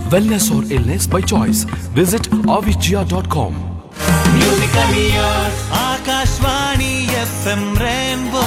wellness or illness by choice. Visit avicii.com. Akashvani F M rainbow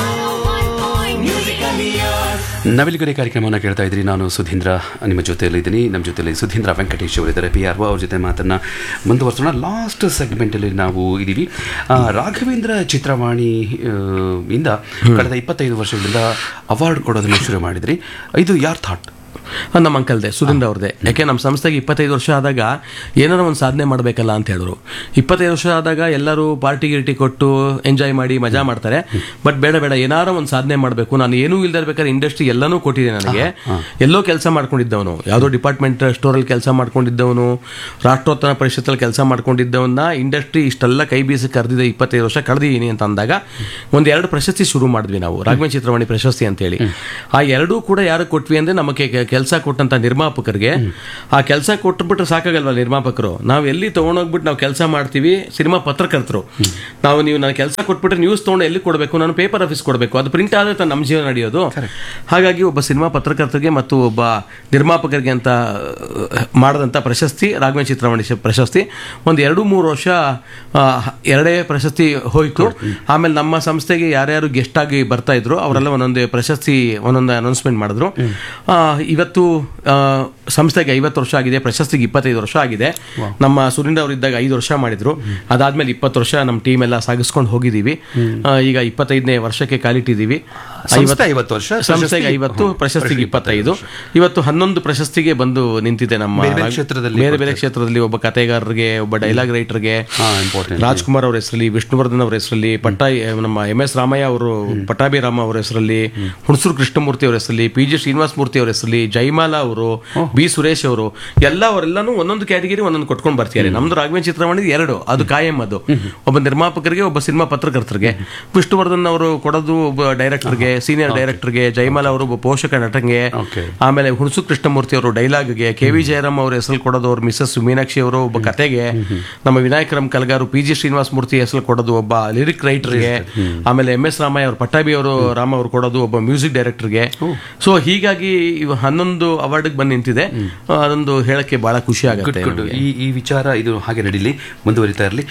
Navilugari ಕಾರ್ಯಕ್ರಮವನ್ನು ಕೇಳ್ತಾ ಇದ್ರಿ ನಾನು ಸುಧೀಂದ್ರ ನಿಮ್ಮ ಜೊತೆಯಲ್ಲಿದ್ದೀನಿ ನಮ್ಮ ಜೊತೆಯಲ್ಲಿ ಸುಧೀಂದ್ರ ವೆಂಕಟೇಶ್ ಅವರಿದ್ದಾರೆ ಪಿ ಆರ್ ಅವ್ರ ಜೊತೆ ಮಾತನ್ನು ಮುಂದುವರ್ಸೋಣ ಲಾಸ್ಟ್ ಸೆಗ್ಮೆಂಟಲ್ಲಿ ನಾವು ಇದ್ದೀವಿ ಆ, ರಾಘವೇಂದ್ರ ಚಿತ್ರವಾಣಿ ಆ, ಇಂದ ಕಳೆದ ಇಪ್ಪತ್ತೈದು ವರ್ಷಗಳಿಂದ ಅವಾರ್ಡ್ ಕೊಡೋದನ್ನು ಶುರು ಮಾಡಿದ್ರಿ ಇದು ಯಾರ್ ಥಾಟ್ ಆ, ನಮ್ಮ ಅಂಕಲ್ದೆ ಸುಧೀಂದ್ರ ಅವ್ರದ್ದೆ ಯಾಕೆ ನಮ್ಮ ಸಂಸ್ಥೆಗೆ ಇಪ್ಪತ್ತೈದು ವರ್ಷ ಆದಾಗ ಏನಾರ ಒಂದು ಸಾಧನೆ ಮಾಡಬೇಕಲ್ಲ ಅಂತ ಹೇಳಿದ್ರು ಇಪ್ಪತ್ತೈದು ವರ್ಷ ಆದಾಗ ಎಲ್ಲರೂ ಪಾರ್ಟಿ ಗಿರ್ಟಿ ಕೊಟ್ಟು ಎಂಜಾಯ್ ಮಾಡಿ ಮಜಾ ಮಾಡ್ತಾರೆ ಬಟ್ ಬೇಡ ಬೇಡ ಏನಾರ ಒಂದು ಸಾಧನೆ ಮಾಡಬೇಕು ನಾನು ಏನೂ ಇಲ್ದೇ ಇರ್ಬೇಕಾದ್ರೆ ಇಂಡಸ್ಟ್ರಿ ಎಲ್ಲನೂ ಕೊಟ್ಟಿದೆ ನನಗೆ ಎಲ್ಲೋ ಕೆಲಸ ಮಾಡ್ಕೊಂಡಿದ್ದವನು ಯಾವುದೋ ಡಿಪಾರ್ಟ್ಮೆಂಟ್ ಸ್ಟೋರಲ್ಲಿ ಕೆಲಸ ಮಾಡ್ಕೊಂಡಿದ್ದವನು ರಾಷ್ಟ್ರೋತ್ತರ ಪರಿಷತ್ತಲ್ಲಿ ಕೆಲಸ ಮಾಡ್ಕೊಂಡಿದ್ದವನ್ನ ಇಂಡಸ್ಟ್ರಿ ಇಷ್ಟೆಲ್ಲ ಕೈ ಬೀಸಿ ಕರೆದಿದೆ ಇಪ್ಪತ್ತೈದು ವರ್ಷ ಕಳೆದಿದ್ದೀನಿ ಅಂತ ಅಂದಾಗ ಒಂದು ಎರಡು ಪ್ರಶಸ್ತಿ ಶುರು ಮಾಡಿದ್ವಿ ನಾವು ರಾಘವೇಂದ್ರ ಚಿತ್ರವಾಣಿ ಪ್ರಶಸ್ತಿ ಅಂತೇಳಿ ಆ ಎರಡೂ ಕೂಡ ಯಾರು ಕೊಟ್ವಿ ಅಂದ್ರೆ ನಮಗೆ ಕೆಲಸ ಕೊಟ್ಟಂತ ನಿರ್ಮಾಪಕರಿಗೆ ಆ ಕೆಲಸ ಕೊಟ್ಬಿಟ್ರೆ ಸಾಕಾಗಲ್ವಾ ನಿರ್ಮಾಪಕರು ನಾವು ಎಲ್ಲಿ ತಗೊಂಡೋಗ್ಬಿಟ್ಟು ನಾವು ಕೆಲಸ ಮಾಡ್ತೀವಿ ಸಿನಿಮಾ ಪತ್ರಕರ್ತರು ನಾವು ನೀವು ನಾನು ಕೆಲಸ ಕೊಟ್ಬಿಟ್ರೆ ನ್ಯೂಸ್ ತೊಗೊಂಡು ಎಲ್ಲಿ ಕೊಡಬೇಕು ನಾನು ಪೇಪರ್ ಆಫೀಸ್ ಕೊಡಬೇಕು ಅದು ಪ್ರಿಂಟ್ ಆದ್ರೆ ತಾನೇ ನಮ್ಮ ಜೀವನ ನಡೆಯೋದು ಹಾಗಾಗಿ ಒಬ್ಬ ಸಿನಿಮಾ ಪತ್ರಕರ್ತರಿಗೆ ಮತ್ತು ಒಬ್ಬ ನಿರ್ಮಾಪಕರಿಗೆ ಅಂತ ಅಹ್, ಮಾಡಿದಂಥ ಪ್ರಶಸ್ತಿ ರಾಘವೇಂದ್ರ ಚಿತ್ರವಾಣಿ ಶ- ಪ್ರಶಸ್ತಿ ಒಂದು ಎರಡು ಮೂರು ವರ್ಷ ಆ, ಎರಡೇ ಪ್ರಶಸ್ತಿ ಹೋಯಿತು ಆಮೇಲೆ ನಮ್ಮ ಸಂಸ್ಥೆಗೆ ಯಾರ್ಯಾರು ಗೆಸ್ಟ್ ಆಗಿ ಬರ್ತಾ ಇದ್ರು ಅವರೆಲ್ಲ ಒಂದೊಂದು ಪ್ರಶಸ್ತಿ ಒಂದೊಂದು ಅನೌನ್ಸ್ಮೆಂಟ್ ಮಾಡಿದ್ರು ಆ, ಇವತ್ತು ಆ, ಸಂಸ್ಥೆಗೆ ಐವತ್ತು ವರ್ಷ ಆಗಿದೆ ಪ್ರಶಸ್ತಿಗೆ ಇಪ್ಪತ್ತೈದು ವರ್ಷ ಆಗಿದೆ ನಮ್ಮ ಸುರೇಂದ್ರ ಅವರು ಇದ್ದಾಗ ಐದು ವರ್ಷ ಮಾಡಿದ್ರು ಅದಾದ್ಮೇಲೆ ಇಪ್ಪತ್ತು ವರ್ಷ ನಮ್ಮ ಟೀಮ್ ಎಲ್ಲ ಸಾಗಿಸ್ಕೊಂಡು ಹೋಗಿದ್ದೀವಿ ಆ, ಈಗ ಇಪ್ಪತ್ತೈದನೇ ವರ್ಷಕ್ಕೆ ಕಾಲಿಟ್ಟಿದ್ದೀವಿ ಸಂಸ್ಥೆ ಐವತ್ತು ವರ್ಷ, ಸಂಸ್ಥೆಗೆ ಪ್ರಶಸ್ತಿ- ಐವತ್ತು ಹ್ಮ್. ಪ್ರಶಸ್ತಿಗೆ ಇಪ್ಪತ್ತೈದು ಇವತ್ತು ಹನ್ನೊಂದು ಪ್ರಶಸ್ತಿಗೆ ಬಂದು ನಿಂತಿದೆ ನಮ್ಮ ಬೇರೆ ಬೇರೆ ಕ್ಷೇತ್ರದಲ್ಲಿ ಬೇರೆ ಬೇರೆ ಕ್ಷೇತ್ರದಲ್ಲಿ ಒಬ್ಬ ಕಥೆಗಾರರಿಗೆ ಒಬ್ಬ ಡೈಲಾಗ್ ರೈಟರ್ಗೆ ಹಾ, important. ರಾಜ್ಕುಮಾರ್ ಅವ್ರ ಹೆಸರಲ್ಲಿ ವಿಷ್ಣುವರ್ಧನ್ ಅವ್ರ ಹೆಸರಲ್ಲಿ ಪಟ್ಟ ನಮ್ಮ ಎಂ ಎಸ್ ರಾಮಯ್ಯ ಅವರು ಪಟ್ಟಾಭಿರಾಮ ಅವ್ರ ಹೆಸರಲ್ಲಿ ಹುಣಸೂರು ಕೃಷ್ಣಮೂರ್ತಿ ಅವ್ರ ಹೆಸರಲ್ಲಿ ಪಿ ಜಿ ಶ್ರೀನಿವಾಸ ಮೂರ್ತಿ ಅವ್ರ ಹೆಸರಲ್ಲಿ ಜೈಮಾಲಾ ಅವರು ಬಿ ಸುರೇಶ್ ಅವರು ಎಲ್ಲ ಅವರೆಲ್ಲಾನು ಒಂದೊಂದು ಕ್ಯಾಟಗಿರಿ ಒಂದೊಂದು ಕೊಟ್ಕೊಂಡು ಬರ್ತಿದ್ದಾರೆ ನಮ್ದು ರಾಘವೇಂದ್ರ ಚಿತ್ರವಾಣಿ ಎರಡು ಅದು ಕಾಯಂ ಅದು ಒಬ್ಬ ನಿರ್ಮಾಪಕರಿಗೆ ಒಬ್ಬ ಸಿನಿಮಾ ಪತ್ರಕರ್ತರಿಗೆ ವಿಷ್ಣುವರ್ಧನ್ ಅವರು ಕೊಡೋದು ಒಬ್ಬ ಡೈರೆಕ್ಟರ್ಗೆ ಸೀನಿಯರ್ ಡೈರೆಕ್ಟರ್ಗೆ ಜೈಮಾಲಾ ಅವರು ಒಬ್ಬ ಪೋಷಕ ನಟಂಗೆ Okay. ಆಮೇಲೆ ಹುಣಸು ಕೃಷ್ಣಮೂರ್ತಿ ಅವರು ಡೈಲಾಗ್ಗೆ ಕೆ ವಿ ಜಯರಾಮ್ ಅವ್ರ ಹೆಸರು ಕೊಡೋದು ಅವ್ರ ಮಿಸಸ್ ಮೀನಾಕ್ಷಿ ಅವರು ಒಬ್ಬ ಕತೆಗೆ ನಮ್ಮ ವಿನಾಯಕರಂ ಕಲ್ಗಾರು ಪಿ ಜಿ ಶ್ರೀನಿವಾಸ ಮೂರ್ತಿ ಹೆಸರು ಕೊಡೋದು ಒಬ್ಬ ಲಿರಿಕ್ ರೈಟರ್ಗೆ ಆಮೇಲೆ ಎಂ ಎಸ್ ರಾಮಯ್ಯ ಅವರು ಪಟ್ಟಾಭಿ ಅವರು ರಾಮ ಅವರು ಕೊಡೋದು ಒಬ್ಬ ಮ್ಯೂಸಿಕ್ ಡೈರೆಕ್ಟರ್ಗೆ ಸೊ ಹೀಗಾಗಿ ಇವು ಹನ್ನೊಂದು ಅವಾರ್ಡ್ಗೆ ಬಂದು ನಿಂತಿದೆ ಆ, ಅದೊಂದು ಹೇಳಕ್ಕೆ ಬಹಳ ಖುಷಿ ಗುಡ್ ಆಗುತ್ತೆ ಗುಡ್ ನಮ್ಗೆ. ಈ ಈ ವಿಚಾರ ಇದು ಹಾಗೆ ನಡೀಲಿ ಮುಂದುವರಿತಾ ಇರಲಿ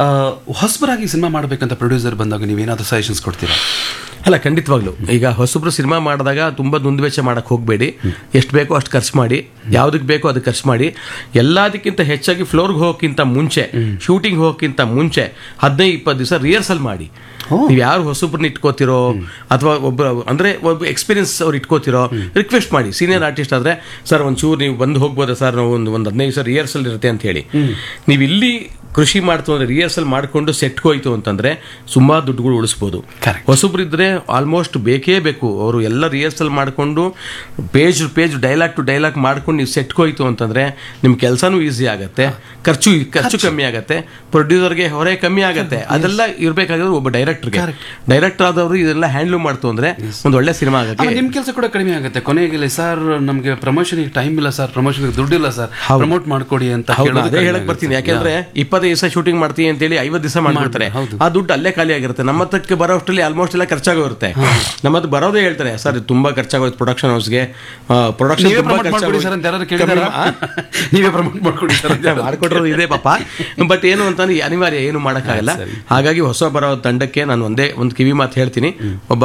ಹೊಸಬರಾಗಿ ಸಿನಿಮಾ ಮಾಡಬೇಕಂತ ಪ್ರೊಡ್ಯೂಸರ್ ಬಂದಾಗ ನೀವೇನಾದ್ರೂ ಸಜೆಷನ್ಸ್ ಕೊಡ್ತೀರಾ ಅಲ್ಲ ಖಂಡಿತವಾಗ್ಲು ಈಗ ಹೊಸಬ್ರು ಸಿನಿಮಾ ಮಾಡಿದಾಗ ತುಂಬಾ ದುಂದುವೆಚ್ಚ ಮಾಡಕ್ ಹೋಗಬೇಡಿ ಎಷ್ಟು ಬೇಕೋ ಅಷ್ಟು ಖರ್ಚು ಮಾಡಿ ಯಾವ್ದಕ್ಕೆ ಬೇಕೋ ಅದಕ್ಕೆ ಖರ್ಚು ಮಾಡಿ ಎಲ್ಲದಕ್ಕಿಂತ ಹೆಚ್ಚಾಗಿ ಫ್ಲೋರ್ಗೆ ಹೋಗೋಕ್ಕಿಂತ ಮುಂಚೆ ಶೂಟಿಂಗ್ ಹೋಗೋಕ್ಕಿಂತ ಮುಂಚೆ ಹದಿನೈದು ಇಪ್ಪತ್ತು ದಿವಸ ರಿಹರ್ಸಲ್ ಮಾಡಿ ನೀವು ಯಾರು ಹೊಸಬ್ರನ್ನ ಇಟ್ಕೋತಿರೋ ಅಥವಾ ಒಬ್ಬ ಅಂದ್ರೆ ಒಬ್ಬ ಎಕ್ಸ್ಪೀರಿಯನ್ಸ್ ಅವ್ರು ಇಟ್ಕೋತಿರೋ ರಿಕ್ವೆಸ್ಟ್ ಮಾಡಿ ಸೀನಿಯರ್ ಆರ್ಟಿಸ್ಟ್ ಆದ್ರೆ ಸರ್ ಒಂಚೂರು ನೀವು ಬಂದು ಹೋಗ್ಬೋದಾ ಸರ್ ನಾವು ಒಂದು ಒಂದು ಹದಿನೈದು ದಿವಸ ರಿಹರ್ಸಲ್ ಇರುತ್ತೆ ಅಂತ ಹೇಳಿ ನೀವು ಇಲ್ಲಿ ಕೃಷಿ ಮಾಡ್ತು ಅಂದ್ರೆ ರಿಹರ್ಸಲ್ ಮಾಡಿಕೊಂಡು ಸೆಟ್ ಹೋಯ್ತು ಅಂತಂದ್ರೆ ತುಂಬಾ ದುಡ್ಡುಗಳು ಉಳಿಸ್ಬೋದು ಹೊಸಬ್ರಿದ್ರೆ ಆಲ್ಮೋಸ್ಟ್ ಬೇಕೇ ಬೇಕು ಅವರು ಎಲ್ಲ ರಿಹರ್ಸಲ್ ಮಾಡಿಕೊಂಡು page page dialogue to dialogue ಮಾಡ್ಕೊಂಡು ನೀವು ಸೆಟ್ ಹೋಯ್ತು ಅಂತಂದ್ರೆ ನಿಮ್ ಕೆಲಸನೂ ಈಸಿ ಆಗುತ್ತೆ ಖರ್ಚು ಖರ್ಚು ಕಮ್ಮಿ ಆಗುತ್ತೆ ಪ್ರೊಡ್ಯೂಸರ್ಗೆ ಹೊರೆ ಕಮ್ಮಿ ಆಗುತ್ತೆ ಅದೆಲ್ಲ ಇರ್ಬೇಕಾಗಿರೋದು ಒಬ್ಬ ಡೈರೆಕ್ಟರ್ಗೆ ಡೈರೆಕ್ಟರ್ ಆದವರು ಇದೆಲ್ಲ ಹ್ಯಾಂಡ್ಲ್ ಮಾಡ್ತು ಅಂದ್ರೆ ಒಂದು ಒಳ್ಳೆ ಸಿನಿಮಾ ಆಗುತ್ತೆ ಆಮೇಲೆ ನಿಮ್ ಕೆಲಸ ಕೂಡ ಕಡಿಮೆ ಆಗುತ್ತೆ ಕೊನೆಗೆ ಸರ್ ನಮಗೆ ಪ್ರಮೋಷನ್ ಟೈಮ್ ಇಲ್ಲ ಸರ್ ಪ್ರಮೋಷನ್ ದುಡ್ಡಿಲ್ಲ ಸರ್ ಪ್ರಮೋಟ್ ಮಾಡ್ಕೊಡಿ ಅಂತ ಹೌದು ಹೇಳೋದು ಅದೇ ಕಡಿಮೆ ಹೇಳಕ್ ಆಗುತ್ತೆ. ಬರ್ತೀನಿ ಯಾಕೆಂದ್ರೆ ಇಪ್ಪತ್ತೈದು ದಿವಸ ಶೂಟಿಂಗ್ ಮಾಡ್ತೀನಿ ಅಂತೇಳಿ ಐವತ್ತು ದಿವಸ ಮಾಡ್ಬಿಡ್ತಾರೆ ಆ ದುಡ್ಡು ಅಲ್ಲೇ ಖಾಲಿ ಆಗಿರುತ್ತೆ ನಮ್ಮ ಹತ್ರಕ್ಕೆ ಬರೋ ಅಷ್ಟರಲ್ಲಿ ಆಲ್ಮೋಸ್ಟ್ ಎಲ್ಲ ಖರ್ಚಾಗೋರುತ್ತೆ ನಮ್ಮ ಹತ್ರ ಬರೋದೇ ಹೇಳ್ತಾರೆ ಸರ್ ಇದು ತುಂಬಾ ಖರ್ಚಾಗೋಯ್ತು ಪ್ರೊಡಕ್ಷನ್ ಹೌಸ್ಗೆ ಪ್ರೊಡಕ್ಷನ್ ನೀವೇ ತುಂಬಾ ಪ್ರಮೋಟ್ ಮಾಡ್ಕೊಡಿ ಸರ್ ಅಂತ ಯಾರಾದ್ರು ಕೇಳಿದಾರಾ? ನೀವೇ ಪ್ರಮೋಟ್ ಮಾಡ್ಕೊಡಿ ಸರ್ ಅಂತ ಮಾಡ್ಕೊಟ್ಟಿರೋದು ಇದೆ ಪಾಪ ಬಟ್ ಏನು ಅಂತಂದ್ರೆ ಅನಿವಾರ್ಯ ಏನು ಮಾಡೋಕ್ಕಾಗಲ್ಲ ಹಾಗಾಗಿ ಹೊಸ ಬರೋ ತಂಡಕ್ಕೆ ನಾನು ಒಂದೇ ಒಂದು ಕಿವಿ ಮಾತು ಹೇಳ್ತೀನಿ ಒಬ್ಬ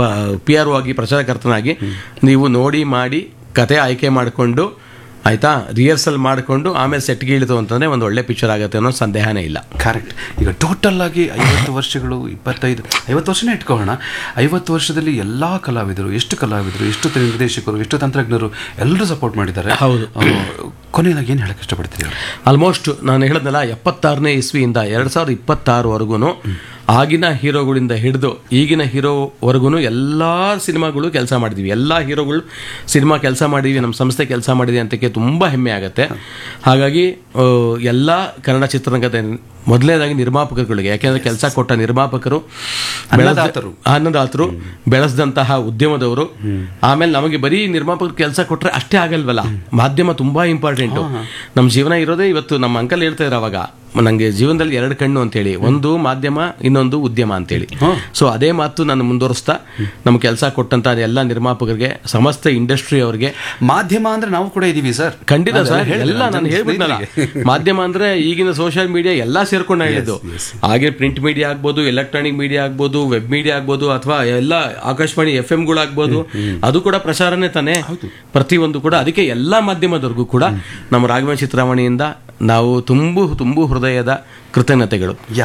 ಪಿ ಆರ್ ಆಗಿ ಪ್ರಚಾರಕರ್ತನಾಗಿ ನೀವು ನೋಡಿ ಮಾಡಿ ಕತೆ ಆಯ್ಕೆ ಮಾಡಿಕೊಂಡು ಆಯ್ತಾ ರಿಹರ್ಸಲ್ ಮಾಡಿಕೊಂಡು ಆಮೇಲೆ ಸೆಟ್ಗೆ ಇಳಿದು ಅಂತಂದ್ರೆ ಒಂದು ಒಳ್ಳೆ ಪಿಕ್ಚರ್ ಆಗುತ್ತೆ ಅನ್ನೋ ಸಂದೇಹನೇ ಇಲ್ಲ ಕರೆಕ್ಟ್ ಈಗ ಟೋಟಲ್ ಆಗಿ ಐವತ್ತು ವರ್ಷಗಳು ಇಪ್ಪತ್ತೈದು ಐವತ್ತು ವರ್ಷನೇ ಇಟ್ಕೊಳ್ಳೋಣ ಐವತ್ತು ವರ್ಷದಲ್ಲಿ ಎಲ್ಲಾ ಕಲಾವಿದರು ಎಷ್ಟು ಕಲಾವಿದರು ಎಷ್ಟು ನಿರ್ದೇಶಕರು ಎಷ್ಟು ತಂತ್ರಜ್ಞರು ಎಲ್ಲರೂ ಸಪೋರ್ಟ್ ಮಾಡಿದ್ದಾರೆ ಹೌದು. ಕೊನೆಯದಾಗಿ ಏನು ಹೇಳಕ್ ಇಷ್ಟಪಡ್ತೀರಿ ಅವ್ರು? ಆಲ್ಮೋಸ್ಟ್ ನಾನು ಹೇಳಿದ್ನಲ್ಲ ಎಪ್ಪತ್ತಾರನೇ ಇಸ್ವಿಯಿಂದ ಎರಡು ಸಾವಿರದ ಇಪ್ಪತ್ತಾರವರೆಗೂ ಆಗಿನ ಹೀರೋಗಳಿಂದ ಹಿಡಿದು ಈಗಿನ ಹೀರೋವರೆಗೂ ಎಲ್ಲ ಸಿನಿಮಾಗಳು ಕೆಲಸ ಮಾಡಿದ್ವಿ ಎಲ್ಲ ಹೀರೋಗಳು ಸಿನಿಮಾ ಕೆಲಸ ಮಾಡಿದ್ವಿ ನಮ್ಮ ಸಂಸ್ಥೆ ಕೆಲಸ ಮಾಡಿದೆ ಅಂತಕ್ಕೆ ತುಂಬ ಹೆಮ್ಮೆ ಆಗುತ್ತೆ ಹಾಗಾಗಿ ಆ, ಎಲ್ಲ ಕನ್ನಡ ಚಿತ್ರರಂಗದ ಮೊದಲನೇದಾಗಿ ನಿರ್ಮಾಪಕರುಗಳಿಗೆ ಯಾಕೆಂದ್ರೆ ಕೆಲಸ ಕೊಟ್ಟ ನಿರ್ಮಾಪಕರು ಬೆಳೆದ- ಅನ್ನದಾತರು. ಅನ್ನದಾತರು ಬೆಳೆಸಿದಂತಹ ಉದ್ಯಮದವರು ಆಮೇಲೆ ನಮಗೆ ಬರೀ ನಿರ್ಮಾಪಕರು ಕೆಲಸ ಕೊಟ್ರೆ ಅಷ್ಟೇ ಆಗಲ್ವಲ್ಲ ಮಾಧ್ಯಮ ತುಂಬಾ ಇಂಪಾರ್ಟೆಂಟ್ ನಮ್ಮ ಜೀವನ ಇರೋದೇ ಇವತ್ತು ನಮ್ಮ ಅಂಕಲ್ ಹೇಳ್ತಾ ಇದ್ರು ಅವಾಗ ನನಗೆ ಜೀವನದಲ್ಲಿ ಎರಡು ಕಣ್ಣು ಅಂತೇಳಿ ಒಂದು ಮಾಧ್ಯಮ ಇನ್ನೊಂದು ಉದ್ಯಮ ಅಂತೇಳಿ ಸೊ ಅದೇ ಮಾತು ನಾನು ಮುಂದುವರಿಸ್ತಾ ನಮ್ಮ ಕೆಲಸ ಕೊಟ್ಟಂತ ಎಲ್ಲ ನಿರ್ಮಾಪಕರಿಗೆ ಸಮಸ್ತ ಇಂಡಸ್ಟ್ರಿ ಅವರಿಗೆ ಮಾಧ್ಯಮ ಅಂದ್ರೆ ನಾವು ಕೂಡ ಇದೀವಿ ಸರ್ ಖಂಡಿತ ಅದೆಲ್ಲ ಸರ್ ಹೇಳಿದೆ ಎಲ್ಲ ನಾನು ನಾನು ನನ್ನ ಹೇಳ್ಬಿಟ್ನಲ್ಲ ಸ್ನೇಹಿತರಿಗೆ. ಮಾಧ್ಯಮ ಅಂದ್ರೆ ಈಗಿನ ಸೋಷಿಯಲ್ ಮೀಡಿಯಾ ಎಲ್ಲಾ ಸೇರ್ಕೊಂಡು ಹೇಳಿದ್ದು ಹಾಗೆ ಪ್ರಿಂಟ್ ಮೀಡಿಯಾ ಆಗ್ಬೋದು ಎಲೆಕ್ಟ್ರಾನಿಕ್ ಮೀಡಿಯಾ ಆಗ್ಬೋದು ವೆಬ್ ಮೀಡಿಯಾ ಆಗ್ಬೋದು ಅಥವಾ ಎಲ್ಲ ಆಕಾಶವಾಣಿ ಎಫ್ ಗಳಾಗ್ಬೋದು ಅದು ಕೂಡ ಪ್ರಸಾರನೇ ತಾನೇ ಪ್ರತಿಯೊಂದು ಕೂಡ ಅದಕ್ಕೆ ಎಲ್ಲಾ ಮಾಧ್ಯಮದವರೆಗೂ ಕೂಡ ನಮ್ಮ ರಾಘವೇಂದ್ರ ಚಿತ್ರಾವಣಿಯಿಂದ ನಾವು ತುಂಬು ತುಂಬು ಹೃದಯದ ಕೃತಜ್ಞತೆಗಳು ಯಾ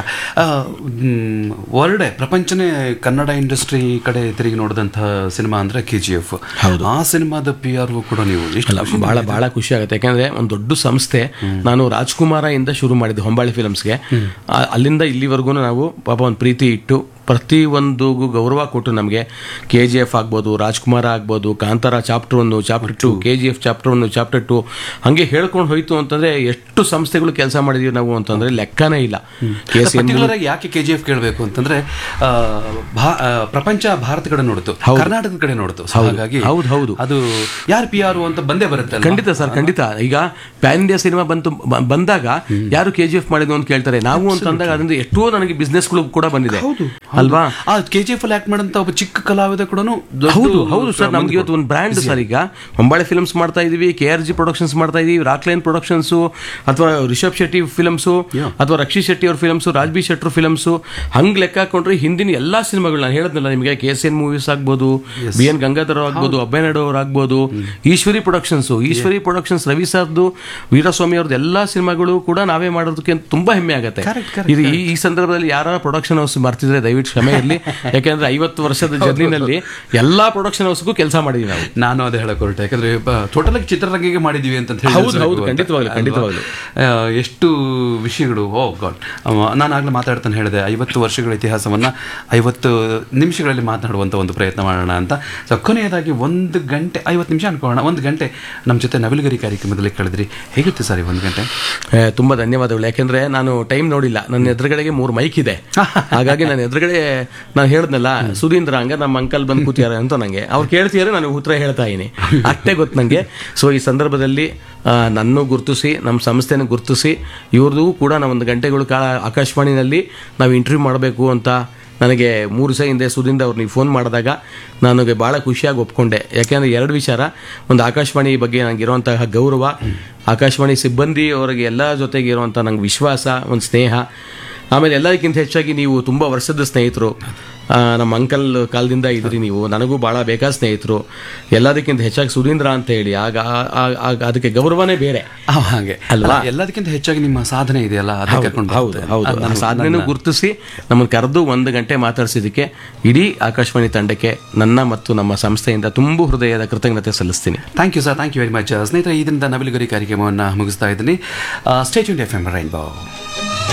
ವರ್ಲ್ಡ್ ಪ್ರಪಂಚನೇ ಕನ್ನಡ ಇಂಡಸ್ಟ್ರಿ ಕಡೆ ತಿರುಗಿ ನೋಡಿದಂತಹ ಸಿನಿಮಾ ಅಂದ್ರೆ ಕೆ ಜಿ ಎಫ್ ಆ ಸಿನಿಮಾದ ಪಿ ಆರ್ ಕೂಡ ನೀವು ಎಷ್ಟು ಅಲ್ಲ ಬಹಳ ಬಹಳ ಖುಷಿ ಆಗುತ್ತೆ ಯಾಕಂದ್ರೆ ಒಂದು ದೊಡ್ಡ ಸಂಸ್ಥೆ ನಾನು ರಾಜ್ಕುಮಾರ ಇಂದ ಶುರು ಮಾಡಿದ್ದು ಹೊಂಬಾಳೆ ಫಿಲಮ್ಸ್ಗೆ ಆ- ಅಲ್ಲಿಂದ ಇಲ್ಲಿವರೆಗೂ ನಾವು ಪಾಪ ಒಂದು ಪ್ರೀತಿ ಇಟ್ಟು ಪ್ರತಿ ಒಂದು ಗೌರವ ಕೊಟ್ಟು ನಮಗೆ ಕೆ ಜಿ ಎಫ್ ಆಗ್ಬೋದು ರಾಜ್ಕುಮಾರ ಆಗ್ಬೋದು Kantara chapter one chapter two K G F chapter one chapter two ಹಂಗೆ ಹೇಳ್ಕೊಂಡು ಹೋಯ್ತು ಅಂತಂದ್ರೆ ಎಷ್ಟು ಸಂಸ್ಥೆಗಳು ಕೆಲಸ ಮಾಡಿದೀವಿ ನಾವು ಅಂತಂದ್ರೆ ಲೆಕ್ಕನೇ ಇಲ್ಲ ಕೆ ಸಿ ಎನ್ ಪರ್ಟಿಕ್ಯುಲರ್ ಆಗಿ ಯಾಕೆ ಕೆ ಜಿ ಎಫ್ ಕೇಳಬೇಕು ಅಂತಂದ್ರೆ ಆ, ಭಾ- ಆ, ಪ್ರಪಂಚ ಭಾರತ ಕಡೆ ನೋಡ್ತು ಕರ್ನಾಟಕದ ಕಡೆ ನೋಡ್ತು So ಹಾಗಾಗಿ ಹೌದು, ಹೌದು. ಅದು ಯಾರು ಪಿ ಆರ್ ಅಂತ ಬಂದೇ ಬರುತ್ತೆ ಅಲ್ವಾ? ಖಂಡಿತ ಸರ್ ಖಂಡಿತ ಈಗ ಪ್ಯಾನ್ ಇಂಡಿಯಾ ಸಿನಿಮಾ ಬಂತು ಬ- ಬಂದಾಗ ಯಾರು ಕೆ ಜಿ ಎಫ್ ಮಾಡಿದ್ರು ಅಂತ ಕೇಳ್ತಾರೆ ನಾವು ಅಂತ ಅಂದಾಗ ಅದರಿಂದ ಎಷ್ಟೋ ನನಗೆ ಬಿಸ್ನೆಸ್ಗಳು ಕೂಡ ಬಂದಿದೆ ಅಲ್ವಾ ಆ ಕೆ ಜಿ ಎಫ್ ಅಲ್ಲಿ ಆಕ್ಟ್ ಮಾಡಂತ ಒಬ್ಬ ಚಿಕ್ಕ ಕಲಾವಿದ ಕೂಡ ಹೌದು ಹೌದು ಸರ್ ನಮ್ಗೆ ಇವತ್ತು ಒಂದು ಬ್ರ್ಯಾಂಡ್ ಸರ್ ಈಗ ಹೊಂಬಾಳೆ ಫಿಲ್ಮ್ಸ್ ಮಾಡ್ತಾ ಇದೀವಿ ಕೆ ಆರ್ ಜಿ ಪ್ರೊಡಕ್ಷನ್ಸ್ ಮಾಡ್ತಾ ಇದೀವಿ ರಾಕ್ಲೈನ್ ಪ್ರೊಡಕ್ಷನ್ಸ್ ಅಥವಾ ರಿಷಬ್ ಶೆಟ್ಟಿ ಫಿಲ್ಮ್ಸ್ ಅಥವಾ ರಕ್ಷಿತ್ ಶೆಟ್ಟಿ ಅವ್ರ ಫಿಲ್ಮ್ಸ್ ರಾಜ್ಬಿ ಶೆಟ್ಟರ್ ಫಿಲ್ಮ್ಸ್ ಹಂಗ್ ಲೆಕ್ಕ ಹಾಕೊಂಡ್ರೆ ಹಿಂದಿನ ಎಲ್ಲಾ ಸಿನಿಮಾಗಳು ನಾನು ಹೇಳದ್ನಲ್ಲ ನಿಮಗೆ ಕೆ ಎಸ್ ಎನ್ ಮೂವೀಸ್ ಆಗ್ಬೋದು ಬಿ ಎನ್ ಗಂಗಾಧರ್ ಆಗ್ಬೋದು ಅಬ್ಬಯ್ಯನಾಯ್ಡು ಅವ್ರು ಆಗ್ಬೋದು ಈಶ್ವರಿ ಪ್ರೊಡಕ್ಷನ್ಸ್ ಈಶ್ವರಿ ಪ್ರೊಡಕ್ಷನ್ಸ್ ರವಿ ಸರ್ದು ವೀರಸ್ವಾಮಿ ಅವ್ರದ್ದು ಎಲ್ಲಾ ಸಿನಿಮಾಗಳು ಕೂಡ ನಾವೇ ಮಾಡೋದಕ್ಕೆ ತುಂಬಾ ಹೆಮ್ಮೆ ಆಗುತ್ತೆ ಇದು ಈ ಈ ಸಂದರ್ಭದಲ್ಲಿ ಯಾರ ಪ್ರೊಡಕ್ಷನ್ ಹೌಸ್ ಬರ್ತಿದ್ರೆ ದಯವಿಟ್ಟು ಕ್ಷಮೆ ಇರಲಿ ಯಾಕಂದ್ರೆ ಐವತ್ತು ವರ್ಷದ ಜರ್ನಿನಲ್ಲಿ ಎಲ್ಲಾ ಪ್ರೊಡಕ್ಷನ್ ಹೌಸ್ಗೂ ಕೆಲಸ ಮಾಡಿದೀವಿ ನಾವು ನಾನು ಅದೇ ಹೇಳಕ್ ಹೊರಟೆ ಯಾಕಂದ್ರೆ ಟೋಟಲ್ ಆಗಿ ಚಿತ್ರರಂಗಿಗೆ ಮಾಡಿದೀವಿ ಅಂತ ಹೇಳಿ ಹೌದು, ಸಾಕು ಹೌದು, ಅಂತ. ಖಂಡಿತವಾಗ್ಲೂ, ಅಲ್ವಾ? ಖಂಡಿತವಾಗ್ಲೂ. ಆ, ಎಷ್ಟು ವಿಷಯಗಳು ಓ ಗಾಡ್ ನಾನು ಆಗ್ಲೇ ಮಾತಾಡ್ತಾನೆ ಹೇಳಿದೆ ಐವತ್ತು ವರ್ಷಗಳ ಇತಿಹಾಸವನ್ನ ಐವತ್ತು ನಿಮಿಷಗಳಲ್ಲಿ ಮಾತನಾಡುವಂತ ಒಂದು ಪ್ರಯತ್ನ ಮಾಡೋಣ ಅಂತ ಸೊ ಕೊನೆಯದಾಗಿ ಒಂದು ಗಂಟೆ ಐವತ್ತು ನಿಮಿಷ ಅನ್ಕೊಳ್ಳೋಣ ಒಂದು ಗಂಟೆ ನಮ್ಮ ಜೊತೆ ನವಿಲುಗರಿ ಕಾರ್ಯಕ್ರಮದಲ್ಲಿ ಕಳೆದ್ರಿ ಹೇಗಿತ್ತು ಸರ್ ಈ ಒಂದು ಗಂಟೆ ಏ, ತುಂಬಾ ಧನ್ಯವಾದಗಳು ಯಾಕೆಂದ್ರೆ ನಾನು ಟೈಮ್ ನೋಡಿಲ್ಲ ನನ್ನ ಎದುರುಗಡೆಗೆ ಮೂರು ಮೈಕ್ ಇದೆ ಹಾಗಾಗಿ ನನ್ನ ಎದುರುಗಡೆ ನಾನು ಹೇಳಿದ್ನಲ್ಲ ಸುಧೀಂದ್ರ ಹಂಗ ನಮ್ಮ ಅಂಕಲ್ ಬಂದು ಕೂತಿದ್ದಾರೆ ಅಂತ ನಂಗೆ ಅವ್ರು ಕೇಳ್ತಿದ್ದಾರೆ ನಾನು ಉತ್ತರ ಹೇಳ್ತಾ ಇದೀನಿ ಅಷ್ಟೇ ಗೊತ್ತು ನಂಗೆ ಸೊ ಈ ಸಂದರ್ಭದಲ್ಲಿ ಆ, ನನ್ನೂ ಗುರುತಿಸಿ ನಮ್ಮ ಸಂಸ್ಥೆನ ಗುರುತಿಸಿ ಇವ್ರದ್ದು ಕೂಡ ನಾವು ಒಂದು ಗಂಟೆಗಳು ಕಾಲ ಆಕಾಶವಾಣಿನಲ್ಲಿ ನಾವು ಇಂಟರ್ವ್ಯೂ ಮಾಡಬೇಕು ಅಂತ ನನಗೆ ಮೂರು ದಿವಸ ಹಿಂದೆ ಸುದಿಂದ ಅವ್ರು ನೀವು ಫೋನ್ ಮಾಡಿದಾಗ ನನಗೆ ಭಾಳ ಖುಷಿಯಾಗಿ ಒಪ್ಕೊಂಡೆ ಯಾಕೆಂದರೆ ಎರಡು ವಿಚಾರ ಒಂದು ಆಕಾಶವಾಣಿ ಬಗ್ಗೆ ನನಗಿರುವಂತಹ ಗೌರವ ಆಕಾಶವಾಣಿ ಸಿಬ್ಬಂದಿ ಅವರಿಗೆ ಎಲ್ಲ ಜೊತೆಗೆ ಇರುವಂಥ ನಂಗೆ ವಿಶ್ವಾಸ ಒಂದು ಸ್ನೇಹ ಆಮೇಲೆ ಎಲ್ಲದಕ್ಕಿಂತ ಹೆಚ್ಚಾಗಿ ನೀವು ತುಂಬ ವರ್ಷದ ಸ್ನೇಹಿತರು ಆ, ನಮ್ಮ ಅಂಕಲ್ ಕಾಲದಿಂದ ಇದ್ರಿ ನೀವು ನನಗೂ ಭಾಳ ಬೇಕಾದ ಸ್ನೇಹಿತರು ಎಲ್ಲದಕ್ಕಿಂತ ಹೆಚ್ಚಾಗಿ ಸುಧೀಂದ್ರ ಅಂತ ಹೇಳಿ ಆಗ ಆ- ಆ- ಆಗ ಅದಕ್ಕೆ ಗೌರವನೇ ಬೇರೆ ಆ, ಹಾಗೆ ಅಲ್ವಾ? ಅಲ್ಲ, ಎಲ್ಲದಕ್ಕಿಂತ ಹೆಚ್ಚಾಗಿ ನಿಮ್ಮ ಸಾಧನೆ ಇದೆಯಲ್ಲ ಅದಕ್ಕೆ ಕರ್ಕೊಂಡು ಹೌದು ಬರುತ್ತೆ. ಹೌದು ಅದು ಆ ನನ್ನ- ಸಾಧನೆನೂ ನನ್ನ- ಗುರುತಿಸಿ ನಮ್ಮನ್ನು ಕರೆದು ಒಂದು ಗಂಟೆ ಮಾತಾಡಿಸಿದ್ದಕ್ಕೆ ಇಡೀ ಆಕಾಶವಾಣಿ ತಂಡಕ್ಕೆ ನನ್ನ ಮತ್ತು ನಮ್ಮ ಸಂಸ್ಥೆಯಿಂದ ತುಂಬು ಹೃದಯದ ಕೃತಜ್ಞತೆ ಸಲ್ಲಿಸ್ತೀನಿ thank you sir thank you very much ಸ್ನೇಹಿತರೆ ಇದರಿಂದ ನವಿಲುಗರಿ ಕಾರ್ಯಕ್ರಮವನ್ನು ಮುಗಿಸ್ತಾ ಇದ್ದೀನಿ ಸ್ಟೇಟ್ ಎಫ್ ಎಮ್ ರೈನ್ಬೋ